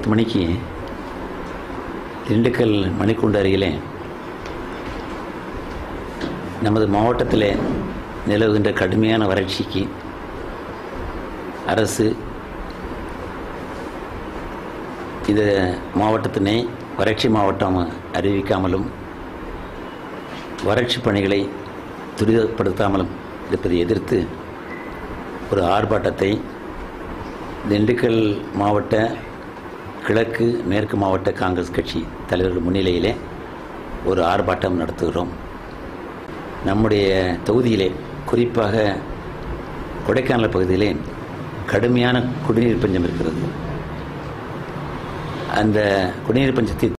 பத்து மணிக்கு திண்டுக்கல் மணிக்கூண்டு அருகிலே நமது மாவட்டத்தில் நிலவுகின்ற கடுமையான வறட்சிக்கு அரசு இந்த மாவட்டத்தினை வறட்சி மாவட்டம் அறிவிக்காமலும் வறட்சி பணிகளை துரிதப்படுத்தாமலும் இருப்பதை எதிர்த்து ஒரு ஆர்ப்பாட்டத்தை திண்டுக்கல் மாவட்ட கிழக்கு மேற்கு மாவட்ட காங்கிரஸ் கட்சி தலைவர்கள் முன்னிலையிலே ஒரு ஆர்ப்பாட்டம் நடத்துகிறோம் நம்முடைய தொகுதியிலே குறிப்பாக கொடைக்கானல் பகுதியிலே கடுமையான குடிநீர் பஞ்சம் இருக்கிறது அந்த குடிநீர் பஞ்சத்தை